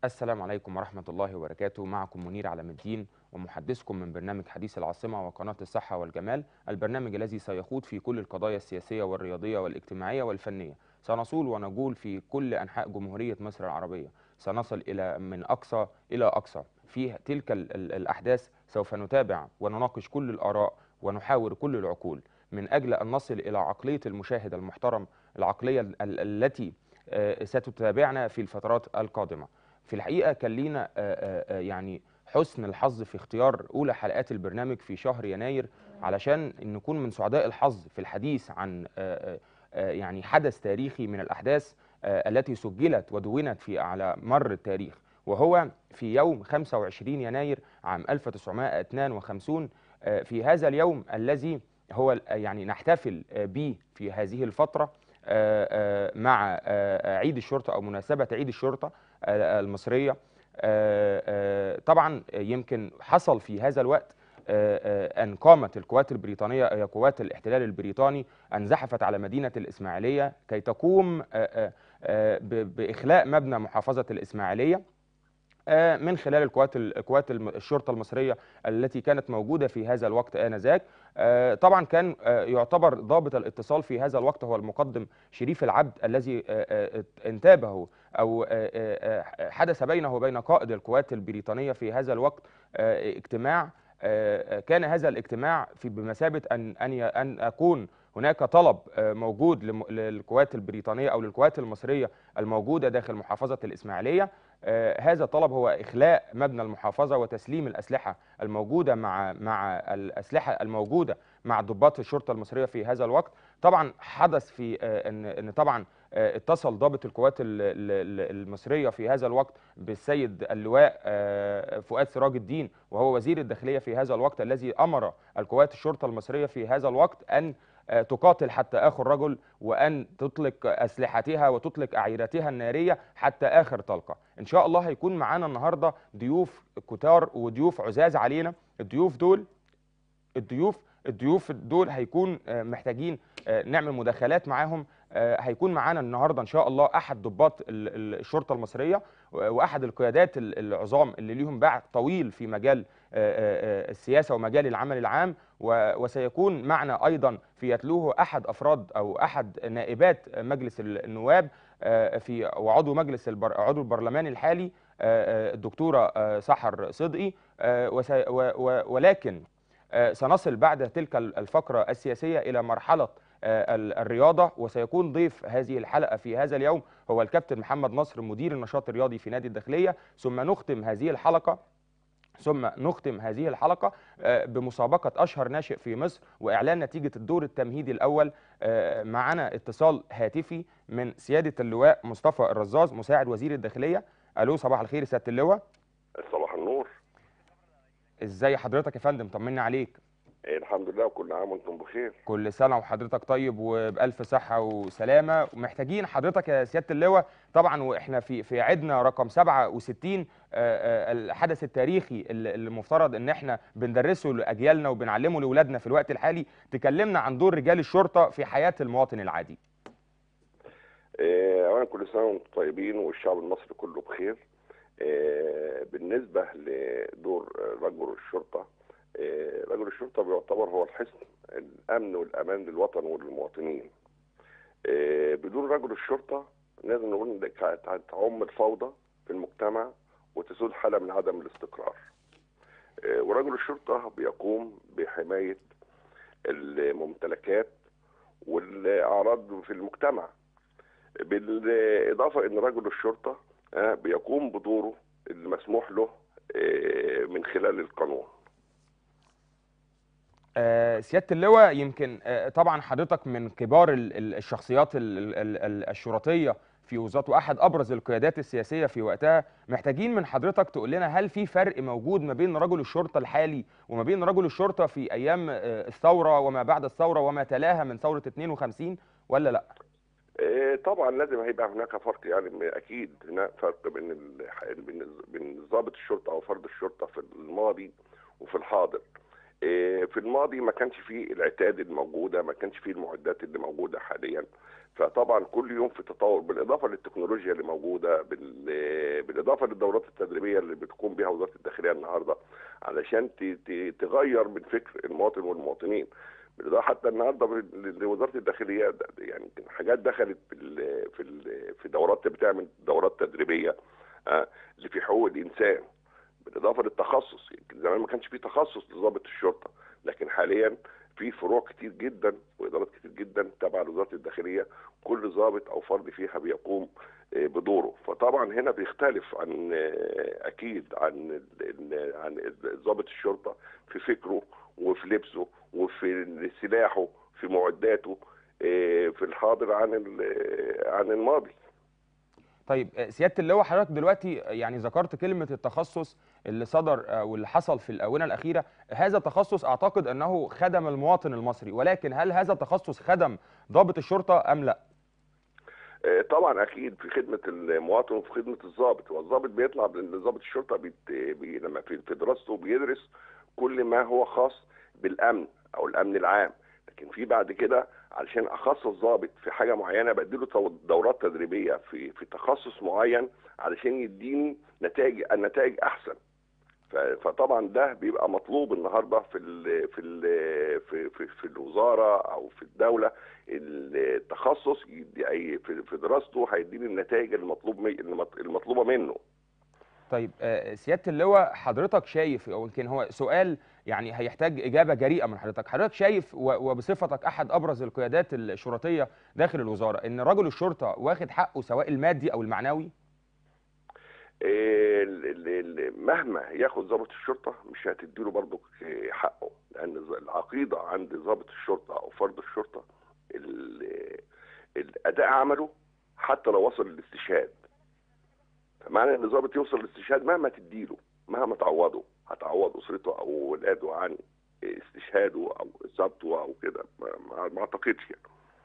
السلام عليكم ورحمة الله وبركاته معكم منير علم الدين ومحدثكم من برنامج حديث العاصمة وقناة الصحة والجمال البرنامج الذي سيخوض في كل القضايا السياسية والرياضية والاجتماعية والفنية سنصول ونجول في كل أنحاء جمهورية مصر العربية سنصل إلى من أقصى إلى أقصى في تلك ال- ال- الأحداث سوف نتابع ونناقش كل الآراء ونحاور كل العقول من أجل أن نصل إلى عقلية المشاهد المحترم العقلية ال- ال- التي آه، ستتابعنا في الفترات القادمة في الحقيقة كان لينا آه، آه، آه، يعني حسن الحظ في اختيار أولى حلقات البرنامج في شهر يناير علشان نكون من سعداء الحظ في الحديث عن آه، آه، آه، يعني حدث تاريخي من الأحداث آه، التي سجلت ودونت في على مر التاريخ وهو في يوم 25 يناير عام 1952 آه، في هذا اليوم الذي هو ال- يعني نحتفل آه، به في هذه الفترة آه، آه، مع آه، عيد الشرطة أو مناسبة عيد الشرطة آه، المصرية آه، آه، طبعا يمكن حصل في هذا الوقت آه، آه، أن قامت القوات البريطانية هي قوات الاحتلال البريطاني أن زحفت على مدينة الإسماعيلية كي تقوم آه، آه، آه، ب- بإخلاء مبنى محافظة الإسماعيلية آه، من خلال القوات القوات الم- الشرطه المصريه التي كانت موجوده في هذا الوقت انذاك آه، طبعا كان آه، يعتبر ضابط الاتصال في هذا الوقت هو المقدم شريف العبد الذي آه، آه، انتابه او آه، آه، آه، حدث بينه وبين قائد القوات البريطانيه في هذا الوقت آه، اجتماع آه، كان هذا الاجتماع في بمثابه ان ان ي- ان اكون هناك طلب آه، موجود لم- للقوات البريطانيه او للقوات المصريه الموجوده داخل محافظه الاسماعيليه آه، هذا الطلب هو اخلاء مبنى المحافظه وتسليم الاسلحه الموجوده مع مع الاسلحه الموجوده مع ضباط الشرطه المصريه في هذا الوقت طبعا حدث في آه، ان ان طبعا آه، اتصل ضابط القوات ال- ال- ال- المصريه في هذا الوقت بالسيد اللواء آه، فؤاد سراج الدين وهو وزير الداخليه في هذا الوقت الذي امر القوات الشرطه المصريه في هذا الوقت ان آه، تقاتل حتى اخر رجل وان تطلق اسلحتها وتطلق اعيرتها الناريه حتى اخر طلقه ان شاء الله هيكون معانا النهارده ضيوف كتار وضيوف عزاز علينا الضيوف دول الضيوف الضيوف دول هيكون آه، محتاجين آه، نعمل مداخلات معاهم آه، هيكون معانا النهارده ان شاء الله احد ضباط ال- ال- الشرطه المصريه و- واحد القيادات ال- العظام اللي ليهم باع طويل في مجال آه، آه، آه، السياسه ومجال العمل العام و- وسيكون معنا ايضا في يتلوه احد افراد او احد نائبات مجلس ال- النواب آه، في وعضو مجلس البر عضو البرلمان الحالي آه، آه، الدكتوره آه، سحر صدقي آه، وسي- و- و- ولكن آه، سنصل بعد تلك الفقرة السياسية إلى مرحلة آه، ال- الرياضة وسيكون ضيف هذه الحلقة في هذا اليوم هو الكابتن محمد نصر مدير النشاط الرياضي في نادي الداخلية ثم نختم هذه الحلقة ثم نختم هذه الحلقة آه، بمسابقة أشهر ناشئ في مصر وإعلان نتيجة الدور التمهيدي الأول آه، معنا اتصال هاتفي من سيادة اللواء مصطفى الرزاز مساعد وزير الداخلية ألو صباح الخير يا سيادة اللواء صباح النور ازاي حضرتك يا فندم طمنا عليك إيه الحمد لله وكل عام وانتم بخير كل سنة وحضرتك طيب وبألف صحة وسلامة ومحتاجين حضرتك يا سيادة اللواء طبعا واحنا في في عيدنا رقم 67 آه، آه، الحدث التاريخي اللي اللي المفترض ان احنا بندرسه لاجيالنا وبنعلمه لاولادنا في الوقت الحالي تكلمنا عن دور رجال الشرطة في حياة المواطن العادي إيه اولا كل سنه وانتم طيبين والشعب المصري كله بخير إيه بالنسبه لدور رجل الشرطه إيه رجل الشرطه بيعتبر هو الحصن الامن والامان للوطن وللمواطنين إيه بدون رجل الشرطه لازم نقول ان كانت هتعم الفوضى في المجتمع وتسود حاله من عدم الاستقرار إيه ورجل الشرطه بيقوم بحمايه الممتلكات والاعراض في المجتمع بالاضافه ان رجل الشرطه آه، بيقوم بدوره المسموح له آه، من خلال القانون آه، سيادة اللواء يمكن آه، طبعا حضرتك من كبار ال- ال- الشخصيات ال- ال- ال- الشرطية في وزارة واحد أبرز القيادات السياسية في وقتها محتاجين من حضرتك تقول لنا هل في فرق موجود ما بين رجل الشرطة الحالي وما بين رجل الشرطة في أيام آه، الثورة وما بعد الثورة وما تلاها من ثورة 52 ولا لا؟ آه، طبعا لازم هيبقى هناك فرق يعني م- اكيد هناك فرق بين ال- بين بين ضابط الشرطه او فرد الشرطه في الماضي وفي الحاضر آه، في الماضي ما كانش فيه العتاد الموجوده ما كانش فيه المعدات اللي موجوده حاليا فطبعا كل يوم في تطور بالاضافه للتكنولوجيا اللي موجوده بال- بالاضافه للدورات التدريبيه اللي بتقوم بها وزاره الداخليه النهارده علشان ت- ت- تغير من فكر المواطن والمواطنين بالاضافه حتى النهارده ب- لوزاره الداخليه د- يعني يمكن حاجات دخلت في ال- في ال- في دورات بتعمل دورات تدريبيه آه، اللي في حقوق الانسان بالاضافه للتخصص يمكن زمان ما كانش في تخصص لضابط الشرطه لكن حاليا في فروع كتير جدا وادارات كتير جدا تابعه لوزاره الداخليه كل ضابط او فرد فيها بيقوم آه، بدوره فطبعا هنا بيختلف عن آه، اكيد عن ال- ال- عن ضابط الشرطه في فكره وفي لبسه وفي سلاحه في معداته آه، في الحاضر عن ال- عن الماضي طيب آه، سياده اللواء حضرتك دلوقتي يعني ذكرت كلمه التخصص اللي صدر آه، واللي حصل في الاونه الاخيره هذا التخصص اعتقد انه خدم المواطن المصري ولكن هل هذا التخصص خدم ضابط الشرطه ام لا آه، طبعا اكيد في خدمه المواطن وفي خدمه الضابط والضابط بيطلع ضابط الشرطه بيت بي لما في في دراسته بيدرس كل ما هو خاص بالامن او الامن العام لكن في بعد كده علشان اخصص ضابط في حاجه معينه بديله تو- دورات تدريبيه في في تخصص معين علشان يديني نتائج النتائج احسن ف- فطبعا ده بيبقى مطلوب النهارده في ال في ال في في, في الوزاره او في الدوله التخصص يدي أي في في دراسته هيديني النتائج المطلوب مي- المط- المطلوبه منه طيب آه، سياده اللواء حضرتك شايف او يمكن هو سؤال يعني هيحتاج اجابه جريئه من حضرتك حضرتك شايف و- وبصفتك احد ابرز القيادات الشرطيه داخل الوزاره ان رجل الشرطه واخد حقه سواء المادي او المعنوي ال- ال- ال- مهما ياخد ضابط الشرطه مش هتديله برضه حقه لان ز- العقيده عند ضابط الشرطه او فرد الشرطه ال- الاداء عمله حتى لو وصل للاستشهاد فمعنى ان الضابط يوصل للاستشهاد مهما تديله مهما تعوضه هتعوض اسرته او ولاده عن استشهاده او اصابته او كده ما, ما- ما اعتقدش يعني.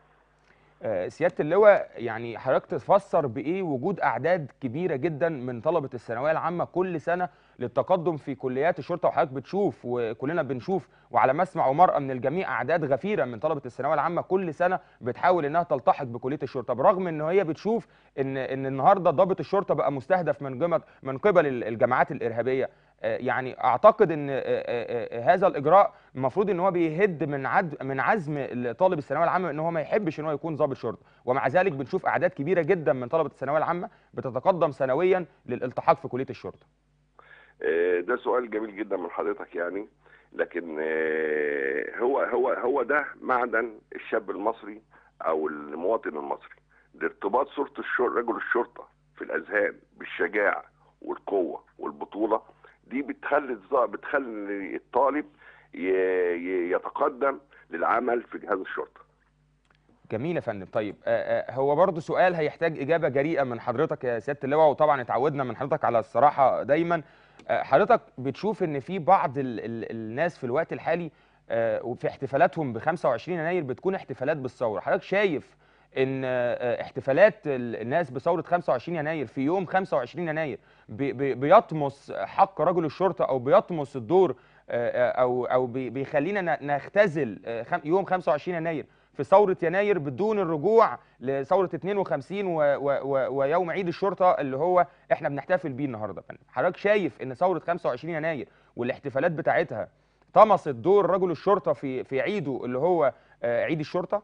آه، سياده اللواء يعني حضرتك تفسر بايه وجود اعداد كبيره جدا من طلبه الثانويه العامه كل سنه للتقدم في كليات الشرطه وحضرتك بتشوف وكلنا بنشوف وعلى مسمع ومرأى من الجميع اعداد غفيره من طلبه الثانويه العامه كل سنه بتحاول انها تلتحق بكليه الشرطه برغم ان هي بتشوف ان ان النهارده ضابط الشرطه بقى مستهدف من جمل من قبل ال- الجماعات الارهابيه آه، يعني اعتقد ان آه، آه، آه، هذا الاجراء المفروض ان هو بيهد من عد من عزم طالب الثانويه العامه ان هو ما يحبش ان هو يكون ضابط شرطه ومع ذلك بنشوف اعداد كبيره جدا من طلبه الثانويه العامه بتتقدم سنويا للالتحاق في كليه الشرطه آه، ده سؤال جميل جدا من حضرتك يعني لكن آه، هو هو هو ده معدن الشاب المصري او المواطن المصري لارتباط صوره الشر... رجل الشرطه في الاذهان بالشجاعه والقوه والبطوله دي بتخلي الظا- بتخلي الطالب ي... ي- يتقدم للعمل في جهاز الشرطه جميل يا فندم طيب آه، آه، هو برضو سؤال هيحتاج اجابه جريئه من حضرتك يا سياده اللواء وطبعا اتعودنا من حضرتك على الصراحه دايما آه، حضرتك بتشوف ان في بعض ال ال الناس في الوقت الحالي آه، وفي احتفالاتهم ب 25 يناير بتكون احتفالات بالثوره حضرتك شايف ان آه، احتفالات ال- الناس بثوره 25 يناير في يوم 25 يناير بي- بي- بيطمس حق رجل الشرطه او بيطمس الدور آه، آه، او او بي- بيخلينا ن- نختزل آه، خم- يوم 25 يناير في ثورة يناير بدون الرجوع لثورة 52 و و و ويوم عيد الشرطة اللي هو احنا بنحتفل بيه النهارده فندم. حضرتك شايف ان ثورة 25 يناير والاحتفالات بتاعتها طمست دور رجل الشرطة في في عيده اللي هو آه، عيد الشرطة؟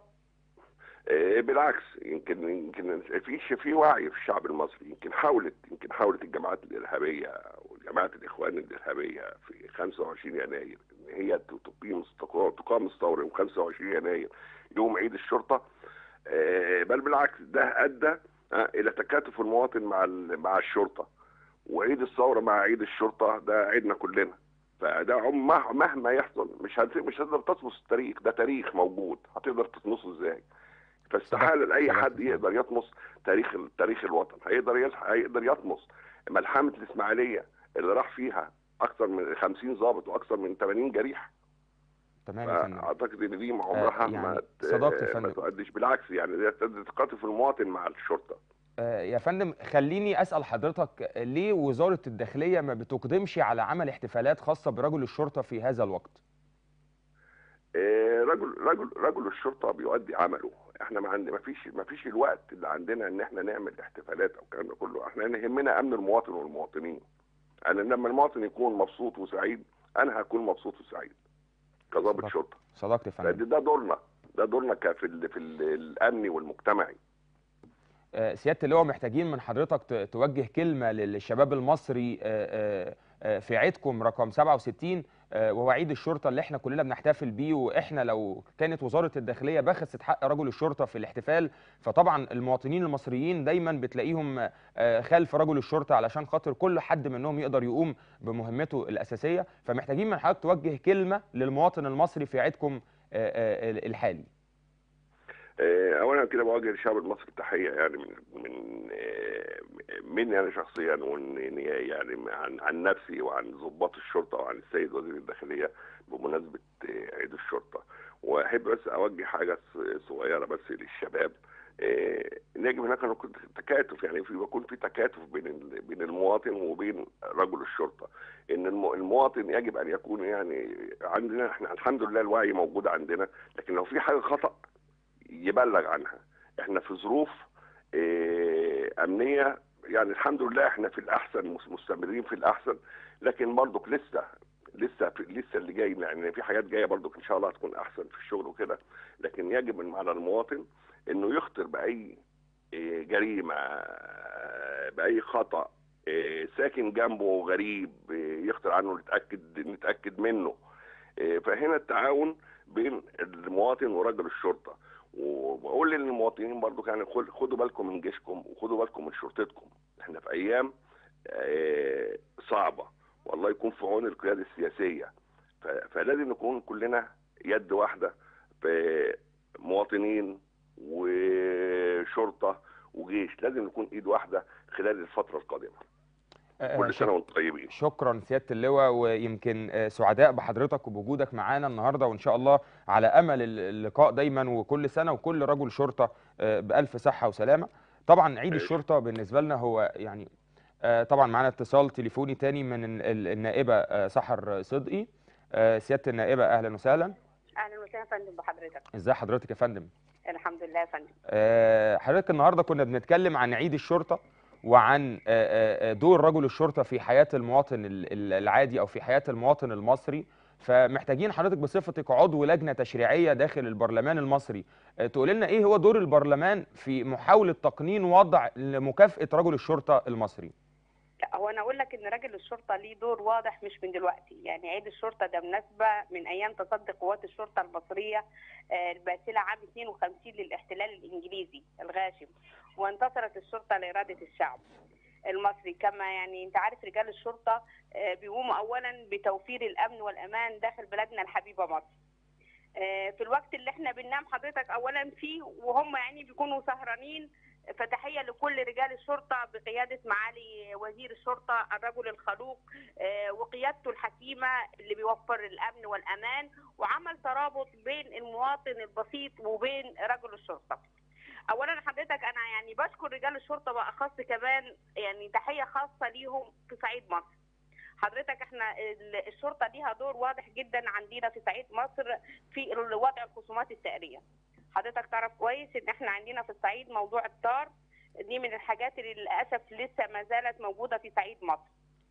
آه، بالعكس يمكن يمكن في في وعي في الشعب المصري يمكن حاولت يمكن حاولت الجماعات الارهابيه والجماعات الاخوان الارهابيه في 25 يناير ان هي تقيم تقام الثوره يوم 25 يناير يوم عيد الشرطه آه، بل بالعكس ده ادى آه، الى تكاتف المواطن مع ال- مع الشرطه وعيد الثوره مع عيد الشرطه ده عيدنا كلنا فده عم- مه- مهما يحصل مش هت- مش هتقدر تطمس التاريخ ده تاريخ موجود هتقدر تطمسه ازاي فاستحاله لاي صدقت. حد يقدر يطمس تاريخ تاريخ الوطن هيقدر يلح- هيقدر يطمس ملحمه الاسماعيليه اللي راح فيها اكثر من 50 ضابط واكثر من 80 جريح تمام يا فندم اعتقد ان دي عمرها يعني ما ت- صدقت يا ما فندم. تؤديش بالعكس يعني ده تقاتف المواطن مع الشرطه آه، يا فندم خليني اسال حضرتك آه، ليه وزاره الداخليه ما بتقدمش على عمل احتفالات خاصه برجل الشرطه في هذا الوقت؟ آه، رجل رجل رجل الشرطه بيؤدي عمله احنا ما عندنا ما فيش ما فيش الوقت اللي عندنا ان احنا نعمل احتفالات او الكلام ده كله احنا يهمنا امن المواطن والمواطنين انا لما المواطن يكون مبسوط وسعيد انا هكون مبسوط وسعيد كضابط صدقت. شرطه صدقت يا فندم ده, ده دورنا ده دورنا ك- في ال في ال الامني والمجتمعي آه، سياده اللواء محتاجين من حضرتك ت- توجه كلمه للشباب المصري آه، آه، آه، في عيدكم رقم 67 آه، وهو عيد الشرطه اللي احنا كلنا بنحتفل بيه واحنا لو كانت وزاره الداخليه بخست حق رجل الشرطه في الاحتفال فطبعا المواطنين المصريين دايما بتلاقيهم آه، خلف رجل الشرطه علشان خاطر كل حد منهم يقدر يقوم بمهمته الاساسيه فمحتاجين من حضرتك توجه كلمه للمواطن المصري في عيدكم آه، آه، الحالي آه، اولا كده بوجه للشعب المصري تحيه يعني من من آه، مني انا شخصيا وإن يعني عن عن نفسي وعن ضباط الشرطه وعن السيد وزير الداخليه بمناسبه آه، عيد الشرطه واحب بس اوجه حاجه ص- صغيره بس للشباب آه، يجب هناك ان يكون تكاتف يعني في يكون في تكاتف بين ال- بين المواطن وبين رجل الشرطه ان الم- المواطن يجب ان يكون يعني عندنا احنا الحمد لله الوعي موجود عندنا لكن لو في حاجه خطا يبلغ عنها احنا في ظروف اه امنيه يعني الحمد لله احنا في الاحسن مس- مستمرين في الاحسن لكن برضك لسه لسه في لسه اللي جاي يعني في حاجات جايه برضك ان شاء الله هتكون احسن في الشغل وكده لكن يجب من على المواطن انه يخطر باي اه، جريمه اه، باي خطا اه، ساكن جنبه غريب اه، يخطر عنه نتاكد نتاكد منه اه، فهنا التعاون بين المواطن ورجل الشرطه وبقول للمواطنين برضو يعني خد- خدوا بالكم من جيشكم وخدوا بالكم من شرطتكم احنا في ايام آه، صعبه والله يكون في عون القياده السياسيه ف- فلازم نكون كلنا يد واحده في مواطنين وشرطه وجيش لازم نكون ايد واحده خلال الفتره القادمه آه، كل شك- سنه وانتم طيبين شكرا سياده اللواء ويمكن آه، سعداء بحضرتك وبوجودك معانا النهارده وان شاء الله على امل ال- اللقاء دايما وكل سنه وكل رجل شرطه آه، بالف صحه وسلامه طبعا عيد ماشي. الشرطه بالنسبه لنا هو يعني آه، طبعا معانا اتصال تليفوني تاني من ال- ال- النائبه آه، سحر صدقي آه، سياده النائبه اهلا وسهلا اهلا وسهلا يا فندم بحضرتك ازي حضرتك يا فندم الحمد لله يا فندم آه، حضرتك النهارده كنا بنتكلم عن عيد الشرطه وعن آه، آه، دور رجل الشرطه في حياه المواطن ال- ال- العادي او في حياه المواطن المصري فمحتاجين حضرتك بصفتك عضو لجنه تشريعيه داخل البرلمان المصري آه، تقول لنا ايه هو دور البرلمان في محاوله تقنين وضع لمكافاه رجل الشرطه المصري لا هو انا اقول لك ان راجل الشرطه ليه دور واضح مش من دلوقتي يعني عيد الشرطه ده مناسبه من ايام تصدي قوات الشرطه المصريه آه، الباسله عام 52 للاحتلال الانجليزي الغاشم وانتصرت الشرطه لاراده الشعب المصري كما يعني انت عارف رجال الشرطه آه، بيقوموا اولا بتوفير الامن والامان داخل بلادنا الحبيبه مصر آه، في الوقت اللي احنا بننام حضرتك اولا فيه وهم يعني بيكونوا سهرانين فتحيه لكل رجال الشرطه بقياده معالي وزير الشرطه الرجل الخلوق آه، وقيادته الحكيمه اللي بيوفر الامن والامان وعمل ترابط بين المواطن البسيط وبين رجل الشرطه. اولا حضرتك انا يعني بشكر رجال الشرطه باخص كمان يعني تحيه خاصه ليهم في صعيد مصر. حضرتك احنا ال- الشرطه ليها دور واضح جدا عندنا في صعيد مصر في وضع الخصومات السائريه. حضرتك تعرف كويس ان احنا عندنا في الصعيد موضوع الطار دي من الحاجات اللي للاسف لسه ما زالت موجوده في صعيد مصر.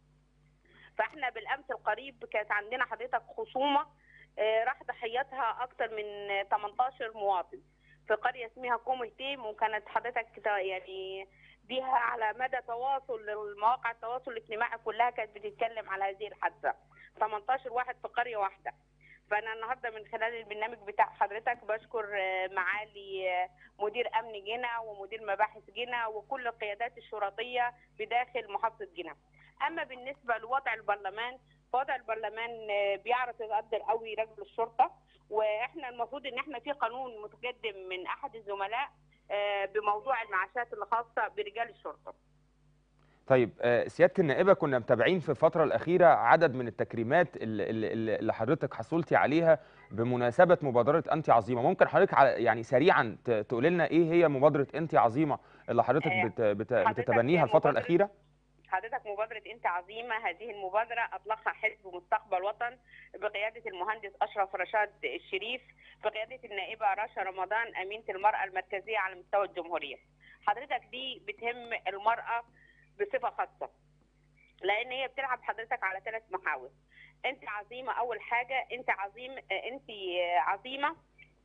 فاحنا بالامس القريب كانت عندنا حضرتك خصومه آه، راح ضحيتها اكثر من 18 مواطن في قريه اسمها كوميتيم وكانت حضرتك كده يعني بيها على مدى تواصل المواقع التواصل الاجتماعي كلها كانت بتتكلم على هذه الحادثه 18 واحد في قريه واحده فانا النهارده من خلال البرنامج بتاع حضرتك بشكر آه، معالي آه، مدير امن جنة ومدير مباحث جنة وكل القيادات الشرطيه بداخل محافظه جنة اما بالنسبه لوضع البرلمان فوضع البرلمان آه، بيعرف يقدر قوي رجل الشرطه واحنا المفروض ان احنا في قانون متقدم من احد الزملاء آه، بموضوع المعاشات الخاصه برجال الشرطه طيب آه، سياده النائبه كنا متابعين في الفتره الاخيره عدد من التكريمات اللي, اللي اللي حضرتك حصلتي عليها بمناسبه مبادره انت عظيمه ممكن حضرتك على- يعني سريعا ت- تقول لنا ايه هي مبادره انت عظيمه اللي حضرتك آه، بت بت حضرتك بتتبنيها الفتره مبادرة- الاخيره حضرتك مبادرة أنت عظيمة هذه المبادرة أطلقها حزب مستقبل وطن بقيادة المهندس أشرف رشاد الشريف بقيادة النائبة رشا رمضان أمينة المرأة المركزية على مستوى الجمهورية حضرتك دي بتهم المرأة بصفة خاصة لأن هي بتلعب حضرتك على ثلاث محاور أنت عظيمة أول حاجة أنت عظيم أنت عظيمة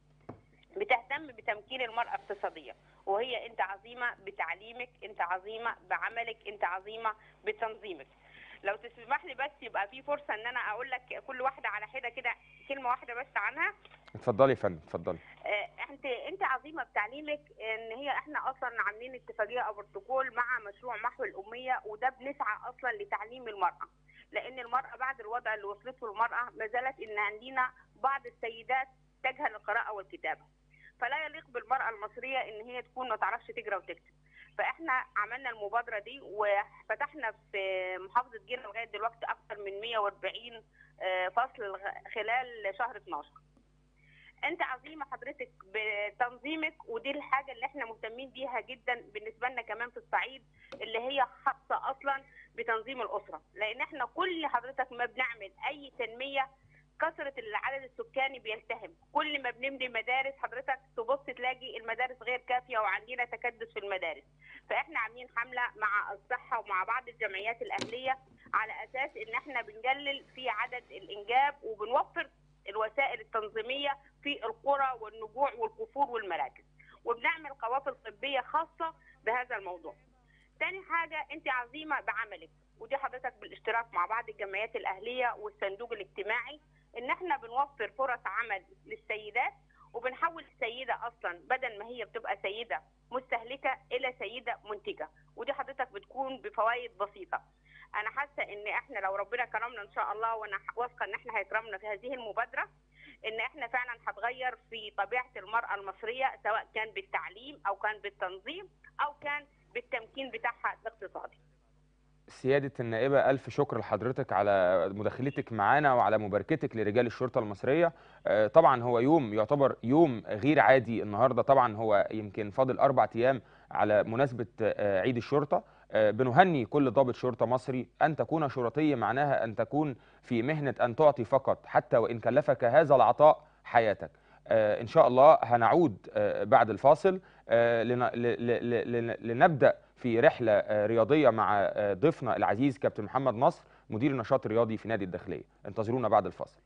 بتهتم بتمكين المرأة اقتصاديا وهي انت عظيمة بتعليمك انت عظيمة بعملك انت عظيمة بتنظيمك لو تسمح لي بس يبقى في فرصة ان انا اقول لك كل واحدة على حدة كده كلمة واحدة بس عنها اتفضلي يا فندم اتفضلي آه، انت انت عظيمه بتعليمك ان هي احنا اصلا عاملين اتفاقيه او بروتوكول مع مشروع محو الاميه وده بنسعى اصلا لتعليم المراه لان المراه بعد الوضع اللي وصلته المراه ما زالت ان عندنا بعض السيدات تجهل القراءه والكتابه فلا يليق بالمراه المصريه ان هي تكون ما تعرفش تقرا وتكتب فاحنا عملنا المبادره دي وفتحنا في محافظه جينا لغايه دلوقتي اكثر من 140 آه، فصل لغ- خلال شهر 12 انت عظيمه حضرتك بتنظيمك ودي الحاجه اللي احنا مهتمين بيها جدا بالنسبه لنا كمان في الصعيد اللي هي خاصه اصلا بتنظيم الاسره لان احنا كل حضرتك ما بنعمل اي تنميه كثره العدد السكاني بيلتهم كل ما بنبني مدارس حضرتك تبص تلاقي المدارس غير كافيه وعندنا تكدس في المدارس فاحنا عاملين حمله مع الصحه ومع بعض الجمعيات الاهليه على اساس ان احنا بنقلل في عدد الانجاب وبنوفر الوسائل التنظيميه في القرى والنجوع والكفور والمراكز وبنعمل قوافل طبيه خاصه بهذا الموضوع تاني حاجه انت عظيمه بعملك ودي حضرتك بالاشتراك مع بعض الجمعيات الاهليه والصندوق الاجتماعي ان احنا بنوفر فرص عمل للسيدات وبنحول السيده اصلا بدل ما هي بتبقى سيده مستهلكه الى سيده منتجه ودي حضرتك بتكون بفوائد بسيطه انا حاسه ان احنا لو ربنا كرمنا ان شاء الله وانا واثقه ان احنا هيكرمنا في هذه المبادره ان احنا فعلا هتغير في طبيعه المراه المصريه سواء كان بالتعليم او كان بالتنظيم او كان بالتمكين بتاعها الاقتصادي سيادة النائبة ألف شكر لحضرتك على مداخلتك معانا وعلى مباركتك لرجال الشرطة المصرية آه، طبعا هو يوم يعتبر يوم غير عادي النهاردة طبعا هو يمكن فاضل أربع أيام على مناسبة آه، عيد الشرطة آه، بنهني كل ضابط شرطة مصري أن تكون شرطي معناها أن تكون في مهنة أن تعطي فقط حتى وإن كلفك هذا العطاء حياتك آه، إن شاء الله هنعود آه، بعد الفاصل آه، لن- ل- ل- ل- لنبدأ في رحلة آه، رياضية مع آه، ضيفنا العزيز كابتن محمد نصر مدير النشاط الرياضي في نادي الداخلية انتظرونا بعد الفاصل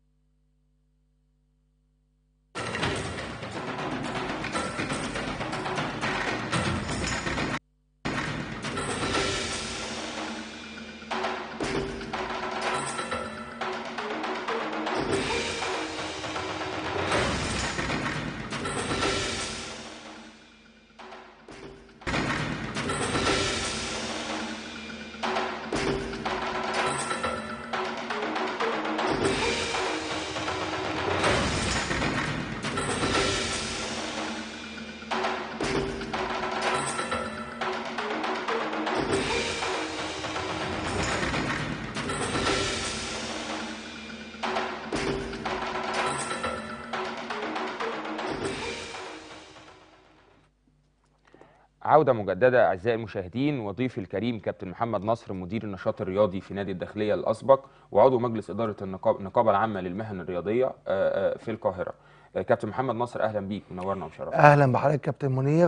عودة مجددة أعزائي المشاهدين وضيفي الكريم كابتن محمد نصر مدير النشاط الرياضي في نادي الداخلية الأسبق وعضو مجلس إدارة النقاب- النقابة العامة للمهن الرياضية آه، آه، في القاهرة آه، كابتن محمد نصر أهلا بيك منورنا ومشرفنا اهلا بحضرتك كابتن منير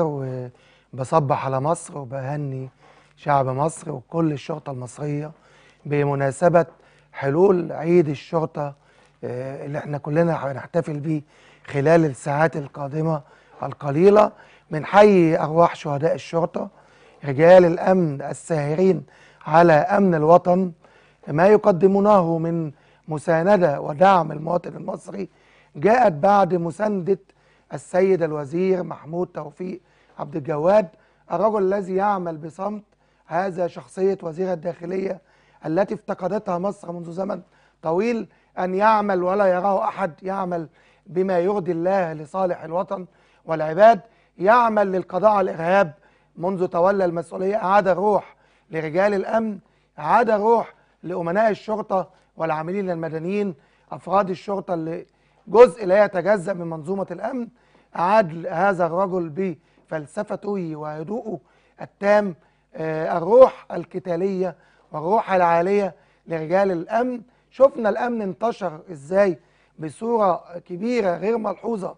وبصبح على مصر وبهني شعب مصر وكل الشرطه المصريه بمناسبه حلول عيد الشرطه آه، اللي احنا كلنا هنحتفل بيه خلال الساعات القادمه القليله بنحيي ارواح شهداء الشرطه رجال الامن الساهرين على امن الوطن ما يقدمونه من مسانده ودعم المواطن المصري جاءت بعد مسانده السيد الوزير محمود توفيق عبد الجواد الرجل الذي يعمل بصمت هذا شخصيه وزير الداخليه التي افتقدتها مصر منذ زمن طويل ان يعمل ولا يراه احد يعمل بما يرضي الله لصالح الوطن والعباد يعمل للقضاء على الارهاب منذ تولى المسؤوليه اعاد الروح لرجال الامن اعاد الروح لامناء الشرطه والعاملين المدنيين افراد الشرطه اللي جزء لا يتجزا من منظومه الامن اعاد هذا الرجل بفلسفته وهدوءه التام آه، الروح القتاليه والروح العاليه لرجال الامن شفنا الامن انتشر ازاي بصوره كبيره غير ملحوظه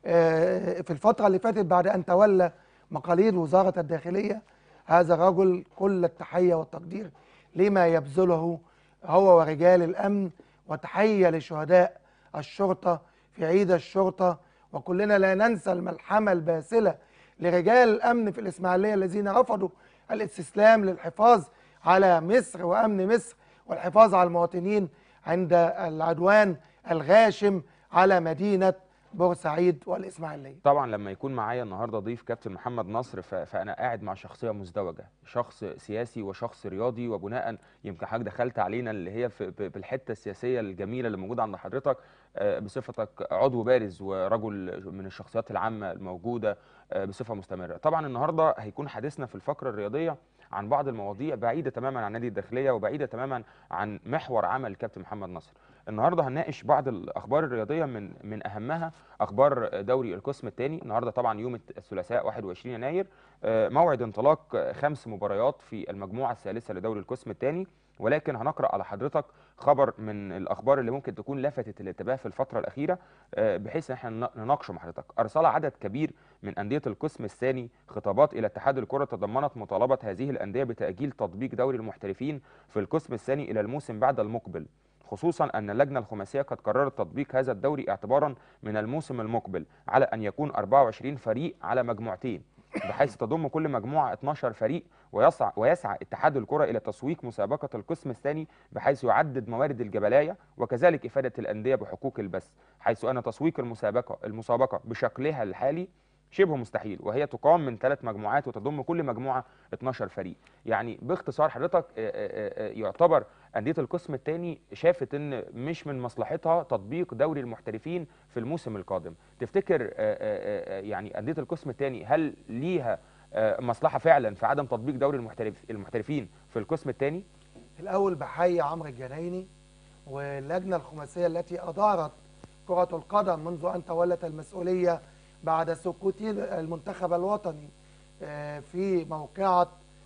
آه، في الفتره اللي فاتت بعد ان تولى مقاليد وزاره الداخليه هذا الرجل كل التحيه والتقدير لما يبذله هو ورجال الامن وتحيه لشهداء الشرطه في عيد الشرطه وكلنا لا ننسى الملحمه الباسله لرجال الامن في الاسماعيليه الذين رفضوا الاستسلام للحفاظ على مصر وامن مصر والحفاظ على المواطنين عند العدوان الغاشم على مدينه بورسعيد والاسماعيليه. طبعا لما يكون معايا النهارده ضيف كابتن محمد نصر ف- فانا قاعد مع شخصيه مزدوجه شخص سياسي وشخص رياضي وبناء يمكن حضرتك دخلت علينا اللي هي في في- في الحته السياسيه الجميله اللي موجوده عند حضرتك آه، بصفتك عضو بارز ورجل من الشخصيات العامه الموجوده آه، بصفه مستمره طبعا النهارده هيكون حديثنا في الفقره الرياضيه عن بعض المواضيع بعيده تماما عن نادي الداخليه وبعيده تماما عن محور عمل الكابتن محمد نصر النهارده هنناقش بعض الاخبار الرياضيه من من اهمها اخبار دوري القسم الثاني النهارده طبعا يوم الثلاثاء 21 يناير آه، موعد انطلاق آه، خمس مباريات في المجموعه الثالثه لدوري القسم الثاني ولكن هنقرا على حضرتك خبر من الاخبار اللي ممكن تكون لفتت الانتباه في الفتره الاخيره آه، بحيث ان احنا ن- نناقشه مع حضرتك ارسل عدد كبير من انديه القسم الثاني خطابات الى اتحاد الكره تضمنت مطالبه هذه الانديه بتاجيل تطبيق دوري المحترفين في القسم الثاني الى الموسم بعد المقبل خصوصا ان اللجنه الخماسيه قد قررت تطبيق هذا الدوري اعتبارا من الموسم المقبل على ان يكون 24 فريق على مجموعتين بحيث تضم كل مجموعه 12 فريق ويسعى ويسعى اتحاد الكره الى تسويق مسابقه القسم الثاني بحيث يعدد موارد الجبلايه وكذلك افاده الانديه بحقوق البث حيث ان تسويق المسابقه المسابقه بشكلها الحالي شبه مستحيل وهي تقام من ثلاث مجموعات وتضم كل مجموعه 12 فريق يعني باختصار حضرتك آه، آه، آه، يعتبر انديه القسم الثاني شافت ان مش من مصلحتها تطبيق دوري المحترفين في الموسم القادم تفتكر آه، آه، آه، يعني انديه القسم الثاني هل ليها آه، مصلحه فعلا في عدم تطبيق دوري المحترف المحترفين في القسم الثاني الاول بحيي عمرو الجنايني واللجنه الخماسيه التي ادارت كره القدم منذ ان تولت المسؤوليه بعد سقوط المنتخب الوطني آه، في موقعه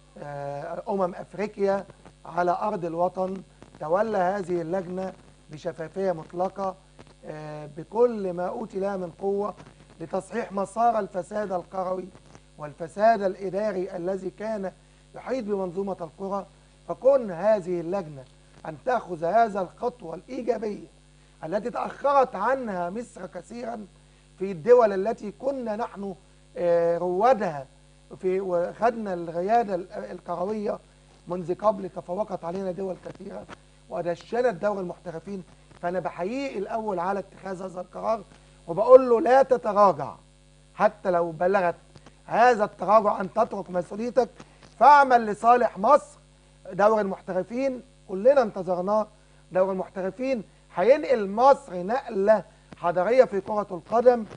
آه، امم افريقيا على ارض الوطن تولى هذه اللجنه بشفافيه مطلقه آه، بكل ما اوتي لها من قوه لتصحيح مسار الفساد الكروي والفساد الاداري الذي كان يحيط بمنظومه الكره فكون هذه اللجنه ان تاخذ هذا الخطوه الايجابيه التي تاخرت عنها مصر كثيرا في الدول التي كنا نحن آه، روادها في وخدنا الرياده ال- الكرويه منذ قبل تفوقت علينا دول كثيره ودشنت دوري المحترفين فانا بحييه الاول على اتخاذ هذا القرار وبقول له لا تتراجع حتى لو بلغت هذا التراجع ان تترك مسؤوليتك فاعمل لصالح مصر دوري المحترفين كلنا انتظرناه دوري المحترفين هينقل مصر نقله حضاريه في كره القدم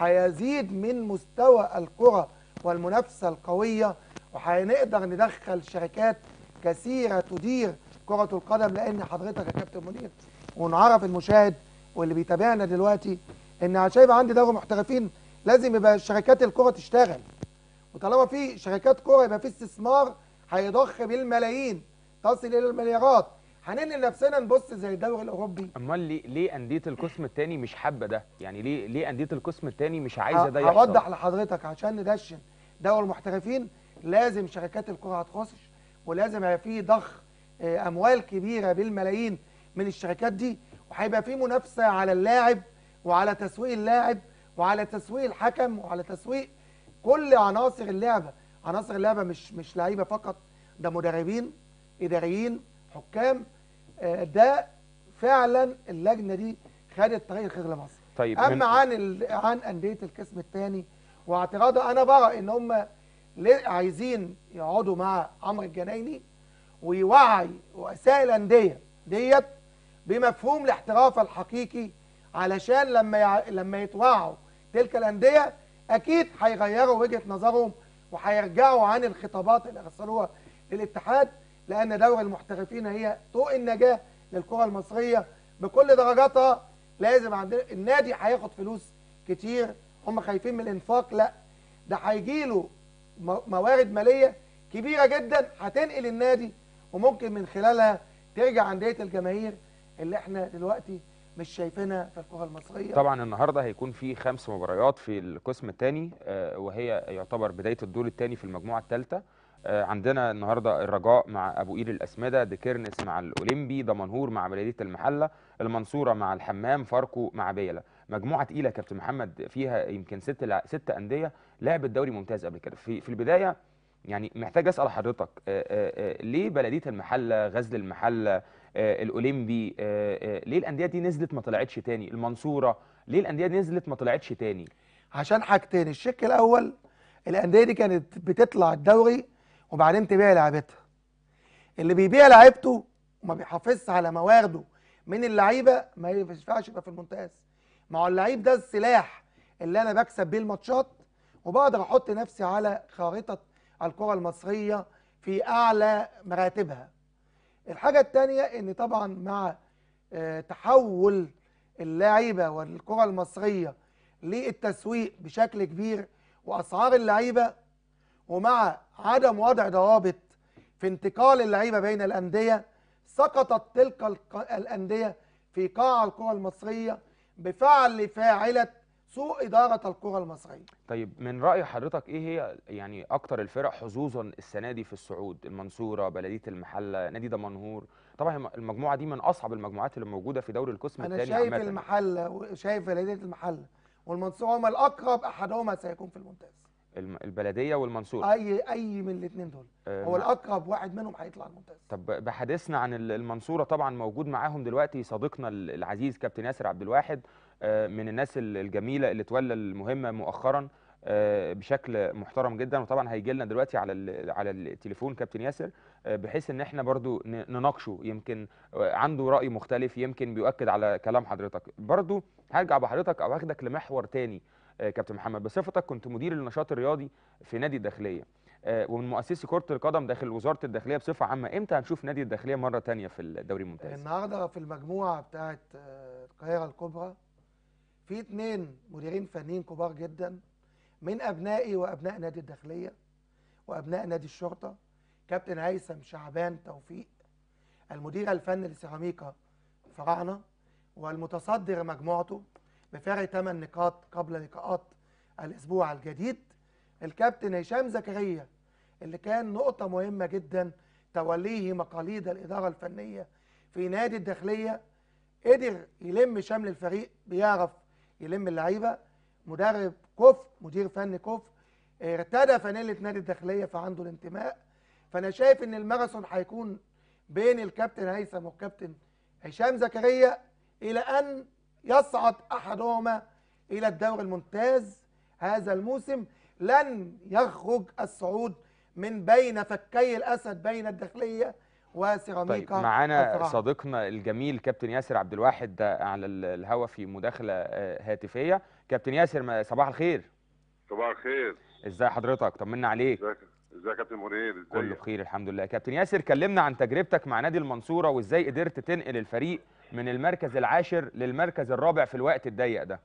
هيزيد من مستوى الكره والمنافسه القويه وهنقدر ندخل شركات كثيره تدير كره القدم لان حضرتك يا كابتن منير ونعرف المشاهد واللي بيتابعنا دلوقتي ان عشان يبقى عندي دوري محترفين لازم يبقى شركات الكره تشتغل وطالما في شركات كوره يبقى في استثمار هيضخ بالملايين تصل الى المليارات هننقل نفسنا نبص زي الدوري الاوروبي امال ليه ليه انديه القسم الثاني مش حابه ده يعني ليه ليه انديه القسم الثاني مش عايزه ده يحصل هوضح لحضرتك عشان ندشن دوري المحترفين لازم شركات الكره هتخش ولازم هيبقى في ضخ آه، اموال كبيره بالملايين من الشركات دي وهيبقى في منافسه على اللاعب وعلى تسويق اللاعب وعلى تسويق الحكم وعلى تسويق كل عناصر اللعبه عناصر اللعبه مش مش لعيبه فقط ده مدربين اداريين حكام آه، ده فعلا اللجنه دي خدت طريق الخير لمصر طيب اما عن ال... عن انديه القسم الثاني واعتراضها انا برى ان هم ليه عايزين يقعدوا مع عمرو الجنايني ويوعي رؤساء الانديه ديت بمفهوم الاحتراف الحقيقي علشان لما يع... لما يتوعوا تلك الانديه اكيد هيغيروا وجهه نظرهم وهيرجعوا عن الخطابات اللي ارسلوها للاتحاد لان دوري المحترفين هي طوق النجاه للكره المصريه بكل درجاتها لازم عندنا النادي هياخد فلوس كتير هم خايفين من الانفاق لا ده هيجي له موارد ماليه كبيره جدا هتنقل النادي وممكن من خلالها ترجع انديه الجماهير اللي احنا دلوقتي مش شايفينها في الكره المصريه طبعا النهارده هيكون في خمس مباريات في القسم الثاني وهي يعتبر بدايه الدور الثاني في المجموعه الثالثه عندنا النهارده الرجاء مع ابو قير الاسمده ديكيرنس مع الاولمبي دمنهور مع بلديه المحله المنصوره مع الحمام فاركو مع بيلا مجموعه تقيله يا كابتن محمد فيها يمكن ست لع- ست انديه لعبت دوري ممتاز قبل كده في في البدايه يعني محتاج اسال حضرتك آه، آه، آه، ليه بلديه المحله غزل المحله آه، الاولمبي آه، آه، ليه الانديه دي نزلت ما طلعتش تاني المنصوره ليه الانديه دي نزلت ما طلعتش تاني عشان حاجتين الشق الاول الانديه دي كانت بتطلع الدوري وبعدين تبيع لعيبتها اللي بيبيع لعيبته وما بيحافظش على موارده من اللعيبه ما ينفعش يبقى في الممتاز ما هو اللعيب ده السلاح اللي انا بكسب بيه الماتشات وبقدر احط نفسي على خارطه الكره المصريه في اعلى مراتبها الحاجه الثانيه ان طبعا مع آه، تحول اللعيبه والكره المصريه للتسويق بشكل كبير واسعار اللعيبه ومع عدم وضع ضوابط في انتقال اللعيبه بين الانديه سقطت تلك الق- الانديه في قاع الكره المصريه بفعل فاعله سوء اداره الكره المصريه طيب من رأي حضرتك ايه هي يعني اكتر الفرق حظوظا السنة دي في الصعود المنصورة بلدية المحلة نادي دمنهور طبعا الم- المجموعة دي من اصعب المجموعات اللي موجودة في دوري القسم انا الثاني شايف عامة المحله وشايف بلديه المحله والمنصوره هما الاقرب احدهما سيكون في الممتاز الم- البلدية والمنصورة اي اي من الاثنين دول آه، هو مع- الاقرب واحد منهم هيطلع الممتاز طب بحديثنا عن ال- المنصورة طبعا موجود معاهم دلوقتي صديقنا ال- العزيز كابتن ياسر عبد الواحد آه، من الناس ال- الجميلة اللي تولى المهمة مؤخرا آه، بشكل محترم جدا وطبعا هيجي لنا دلوقتي على ال- على التليفون كابتن ياسر آه، بحيث ان احنا برضو ن- نناقشه يمكن آه، عنده رأي مختلف يمكن بيؤكد على كلام حضرتك برضو هرجع بحضرتك او هاخدك لمحور تاني آه، كابتن محمد بصفتك كنت مدير النشاط الرياضي في نادي الداخلية آه، ومن مؤسسي كرة القدم داخل وزارة الداخلية بصفة عامة امتى هنشوف نادي الداخلية مرة تانية في الدوري الممتاز النهارده في المجموعه بتاعه آه، القاهره الكبرى في اتنين مديرين فنيين كبار جدا من ابنائي وابناء نادي الداخليه وابناء نادي الشرطه كابتن هيثم شعبان توفيق المدير الفني لسيراميكا فراعنه والمتصدر مجموعته بفارق 8 نقاط قبل لقاءات الاسبوع الجديد الكابتن هشام زكريا اللي كان نقطه مهمه جدا توليه مقاليد الاداره الفنيه في نادي الداخليه قدر يلم شمل الفريق بيعرف يلم اللعيبه مدرب كفء مدير فني كفء ارتدى فانيله نادي الداخليه فعنده الانتماء فانا شايف ان الماراثون هيكون بين الكابتن هيثم والكابتن هشام زكريا الى ان يصعد احدهما الى الدوري الممتاز هذا الموسم لن يخرج الصعود من بين فكي الاسد بين الداخليه طيب وسيراميكا معانا الفراعنة. صديقنا الجميل كابتن ياسر عبد الواحد ده على ال- الهوا في مداخلة آه، هاتفية كابتن ياسر ما- صباح الخير صباح الخير ازاي حضرتك طمنا عليك ازيك ازيك يا كابتن منير كله ازيك بخير الحمد لله كابتن ياسر كلمنا عن تجربتك مع نادي المنصورة وازاي قدرت تنقل الفريق من المركز العاشر للمركز الرابع في الوقت الضيق ده